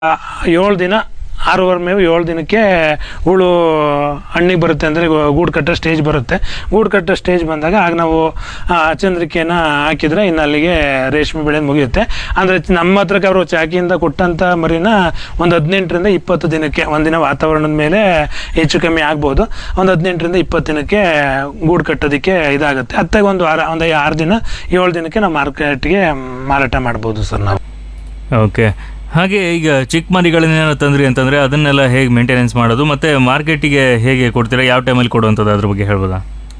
ಏಳು ದಿನ ಆರೂವರೆ ಮೇವು ಏಳು ದಿನಕ್ಕೆ ಹುಳು ಹಣ್ಣಿಗೆ ಬರುತ್ತೆ ಅಂದರೆ ಗೂಡು ಕಟ್ಟೋ ಸ್ಟೇಜ್ ಬರುತ್ತೆ ಗೂಡು ಕಟ್ಟೋ ಸ್ಟೇಜ್ ಬಂದಾಗ ಆಗ ನಾವು ಆ ಚಂದ್ರಿಕೆನ ಹಾಕಿದ್ರೆ ಇನ್ನು ಅಲ್ಲಿಗೆ ರೇಷ್ಮೆ ಬೆಳೆ ಮುಗಿಯುತ್ತೆ ಅಂದರೆ ನಮ್ಮ ಹತ್ರಕ್ಕೆ ಅವರು ಚಾಕಿಯಿಂದ ಕೊಟ್ಟಂಥ ಮರಿನ ಒಂದು ಹದಿನೆಂಟರಿಂದ ಇಪ್ಪತ್ತು ದಿನಕ್ಕೆ ಒಂದಿನ ವಾತಾವರಣದ ಮೇಲೆ ಹೆಚ್ಚು ಕಮ್ಮಿ ಆಗ್ಬೋದು ಒಂದು ಹದಿನೆಂಟರಿಂದ ಇಪ್ಪತ್ತು ದಿನಕ್ಕೆ ಗೂಡು ಕಟ್ಟೋದಕ್ಕೆ ಇದಾಗುತ್ತೆ ಅತ್ತಾಗ ಒಂದು ವಾರ ಒಂದು ಆರು ದಿನ ಏಳು ದಿನಕ್ಕೆ ನಾವು ಮಾರ್ಕೆಟ್ಗೆ ಮಾರಾಟ ಮಾಡ್ಬೋದು ಸರ್ ನಾವು ಓಕೆ ಹಾಗೆ ಈಗ ಚಿಕ್ಕ ಮರಿಗಳನ್ನೇನೋ ತಂದ್ರಿ ಅಂತಂದರೆ ಅದನ್ನೆಲ್ಲ ಹೇಗೆ ಮೇಂಟೆನೆನ್ಸ್ ಮಾಡೋದು ಮತ್ತು ಮಾರ್ಕೆಟಿಗೆ ಹೇಗೆ ಕೊಡ್ತೀರಾ ಯಾವ ಟೈಮಲ್ಲಿ ಕೊಡುವಂಥದ್ದು ಅದ್ರ ಬಗ್ಗೆ ಹೇಳ್ಬೋದಾ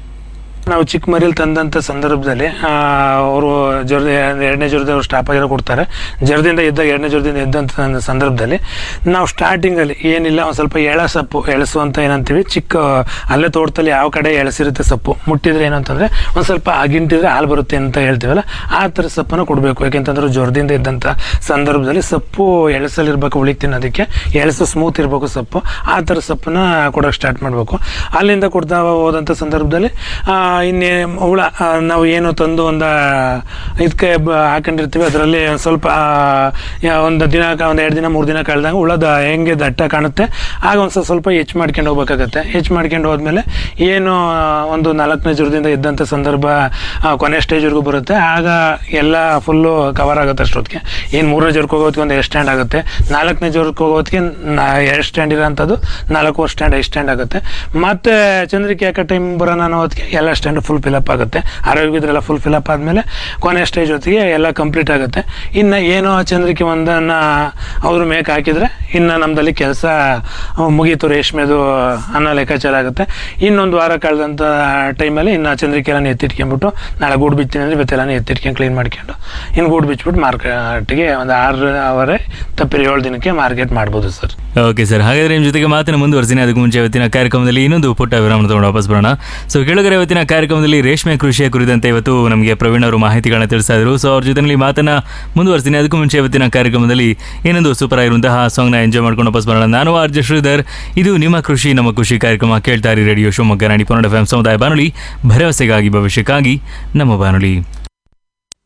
ನಾವು ಚಿಕ್ಕ ಮರಿಲಿ ತಂದಂಥ ಸಂದರ್ಭದಲ್ಲಿ ಅವರು ಜ್ವರದ ಎರಡನೇ ಜ್ವರದ ಅವ್ರು ಸ್ಟಾಪ್ ಆಗಿರೋ ಕೊಡ್ತಾರೆ ಜ್ವರದಿಂದ ಇದ್ದಾಗ ಎರಡನೇ ಜ್ವರದಿಂದ ಇದ್ದಂಥ ಸಂದ- ಸಂದರ್ಭದಲ್ಲಿ ನಾವು ಸ್ಟಾರ್ಟಿಂಗಲ್ಲಿ ಏನಿಲ್ಲ ಒಂದು ಸ್ವಲ್ಪ ಎಳ ಸೊಪ್ಪು ಎಳಸು ಅಂತ ಏನಂತೀವಿ ಚಿಕ್ಕ ಅಲ್ಲೇ ತೋಟದಲ್ಲಿ ಯಾವ ಕಡೆ ಎಳಸಿರುತ್ತೆ ಸೊಪ್ಪು ಮುಟ್ಟಿದ್ರೆ ಏನಂತಂದರೆ ಒಂದು ಸ್ವಲ್ಪ ಅಗಿಂಟಿದ್ರೆ ಹಾಲು ಬರುತ್ತೆ ಅಂತ ಹೇಳ್ತೀವಲ್ಲ ಆ ಥರ ಸೊಪ್ಪನ್ನು ಕೊಡಬೇಕು ಯಾಕೆಂತಂದ್ರೆ ಜ್ವರದಿಂದ ಇದ್ದಂಥ ಸಂದರ್ಭದಲ್ಲಿ ಸೊಪ್ಪು ಎಳಸಲಿರ್ಬೇಕು ಉಳಿಗೆ ತಿನ್ನೋದಕ್ಕೆ ಎಳಸು ಸ್ಮೂತ್ ಇರಬೇಕು ಸೊಪ್ಪು ಆ ಥರ ಸೊಪ್ಪನ್ನ ಕೊಡೋಕೆ ಸ್ಟಾರ್ಟ್ ಮಾಡಬೇಕು ಅಲ್ಲಿಂದ ಕೊಡ್ತಾ ಹೋದಂಥ ಸಂದರ್ಭದಲ್ಲಿ ಆ, ಇನ್ನೇ ಹುಳ ಆ, ನಾವು ಏನು ತಂದು ಒಂದು ಇದಕ್ಕೆ ಹಾಕೊಂಡಿರ್ತೀವಿ ಅದರಲ್ಲಿ ಒಂದು ಸ್ವಲ್ಪ ಆ, ಯಾ- ಒಂದು ದಿನ ಒಂದು ಎರಡು ದಿನ ಮೂರು ದಿನ ಕಳೆದಾಗ ಹುಳದ ಹೆಂಗೆ ದಟ್ಟ ಕಾಣುತ್ತೆ ಆಗ ಒಂದು ಸ್ವಲ್ಪ ಸ್ವಲ್ಪ ಹೆಚ್ಚು ಮಾಡ್ಕೊಂಡು ಹೋಗ್ಬೇಕಾಗತ್ತೆ ಹೆಚ್ಚು ಮಾಡ್ಕೊಂಡು ಹೋದ್ಮೇಲೆ ಏನು ಒಂದು ನಾಲ್ಕನೇ ಜ್ವರದಿಂದ ಇದ್ದಂಥ ಸಂದರ್ಭ ಆ, ಕೊನೆ ಸ್ಟೇಜ್ವರೆಗೂ ಬರುತ್ತೆ ಆಗ ಎಲ್ಲ ಫುಲ್ಲು ಕವರ್ ಆಗುತ್ತೆ ಅಷ್ಟೊತ್ತಿಗೆ ಏನು ಮೂರನೇ ಜ್ವರಕ್ಕೆ ಹೋಗೋದಕ್ಕೆ ಒಂದು ಎರಡು ಸ್ಟ್ಯಾಂಡ್ ಆಗುತ್ತೆ ನಾಲ್ಕನೇ ಜ್ವರಕ್ಕೆ ಹೋಗೋದಕ್ಕೆ ನಾ ಎರಡು ಸ್ಟ್ಯಾಂಡ್ ಇರೋಂಥದ್ದು ನಾಲ್ಕು ಸ್ಟ್ಯಾಂಡ್ ಐದು ಸ್ಟ್ಯಾಂಡ್ ಆಗುತ್ತೆ ಮತ್ತೆ ಚಂದ್ರಿಕೆ ಯಾಕೆ ಟೈಮ್ ಬರೋಣ ಅನ್ನೋ ಹೊತ್ತಿಗೆ ಎಲ್ಲ ಸ್ಟ್ಯಾಂಡ್ ಫುಲ್ ಫಿಲಪ್ ಆಗುತ್ತೆ ಆರೋಗ್ಯದ್ರೆಲ್ಲ ಫುಲ್ ಫಿಲಪ್ ಆದಮೇಲೆ ಕೊನೆ ಸ್ಟೇಜ್ ಹೊತ್ತಿಗೆ ಎಲ್ಲ ಕಂಪ್ಲೀಟ್ ಆಗುತ್ತೆ ಇನ್ನು ಏನೋ ಚಂದ್ರಿಕೆ ಒಂದನ್ನು ಅವರು ಮೇಕ್ ಹಾಕಿದರೆ ಇನ್ನು ನಮ್ಮದಲ್ಲಿ ಕೆಲಸ ಮುಗೀತು ರೇಷ್ಮೆದು ಅನ್ನೋ ಲೆಕ್ಕಾಚಾರ ಆಗುತ್ತೆ ಇನ್ನೊಂದು ವಾರ ಕಳೆದಂಥ ಟೈಮಲ್ಲಿ ಇನ್ನು ಚಂದ್ರಿಕೆ ಎಲ್ಲ ಎತ್ತಿಟ್ಕೊಂಡ್ಬಿಟ್ಟು ನಾಳೆ ಗೂಡು ಬಿತ್ತೀನಿ ಅಂದರೆ ಇವತ್ತೆಲ್ಲ ಎತ್ತಿಟ್ಕೊಂಡು ಕ್ಲೀನ್ ಮಾಡ್ಕೊಂಡು ಇನ್ನು ಗೂಡು ಬಿಚ್ಬಿಟ್ಟು ಮಾರ್ಕೆಟ್ಗೆ ಒಂದು ಆರು ಅವರೇ ತಪ್ಪಿರಿ ಏಳು ದಿನಕ್ಕೆ ಮಾರ್ಕೆಟ್ ಮಾಡ್ಬೋದು ಸರ್ ಓಕೆ ಸರ್ ಹಾಗಾದರೆ ನಿಮ್ಮ ಜೊತೆಗೆ ಮಾತನ್ನು ಮುಂದುವರಿಸಿನಿ ಅದಕ್ಕೂ ಮುಂಚೆ ಇವತ್ತಿನ ಕಾರ್ಯಕ್ರಮದಲ್ಲಿ ಇನ್ನೊಂದು ಪುಟ್ಟ ವಿರಾಮ ತಗೊಂಡು ವಾಪಸ್ ಬರೋಣ ಸೊ ಕೆಳಗರೆ ಇವತ್ತಿನ ಕಾರ್ಯಕ್ರಮದಲ್ಲಿ ರೇಷ್ಮೆ ಕೃಷಿಯ ಕುರಿತಂತೆ ಇವತ್ತು ನಮಗೆ ಪ್ರವೀಣ್ ಅವರು ಮಾಹಿತಿಗಳನ್ನ ತಿಳಿಸ್ತಾ ಇದ್ರು ಸೊ ಅವ್ರ ಜೊತೆಯಲ್ಲಿ ಮಾತನ್ನ ಮುಂದುವರಿಸ್ತೀನಿ ಅದಕ್ಕೂ ಮುಂಚೆ ಇವತ್ತಿನ ಕಾರ್ಯಕ್ರಮದಲ್ಲಿ ಇನ್ನೊಂದು ಸೂಪರ್ ಆಗಿರುವಂತಹ ಸಾಂಗ್ನ ಎಂಜಾಯ್ ಮಾಡ್ಕೊಂಡು ವಾಪಸ್ ಬರೋಣ ನಾನು ಆರ್ ಜೆ ಶ್ರೀಧರ್ ಇದು ನಿಮ್ಮ ಕೃಷಿ ನಮ್ಮ ಖುಷಿ ಕಾರ್ಯಕ್ರಮ ಕೇಳ್ತಾ ಇರಿ ರೇಡಿಯೋ ಶಿವಮೊಗ್ಗ ನಾಡಿ ಪನ್ನಡ ಎಫ್ ಸಮುದಾಯ ಬಾನುಲಿ ಭರವಸೆಗಾಗಿ ಭವಿಷ್ಯಕ್ಕಾಗಿ ನಮ್ಮ ಬಾನುಲಿ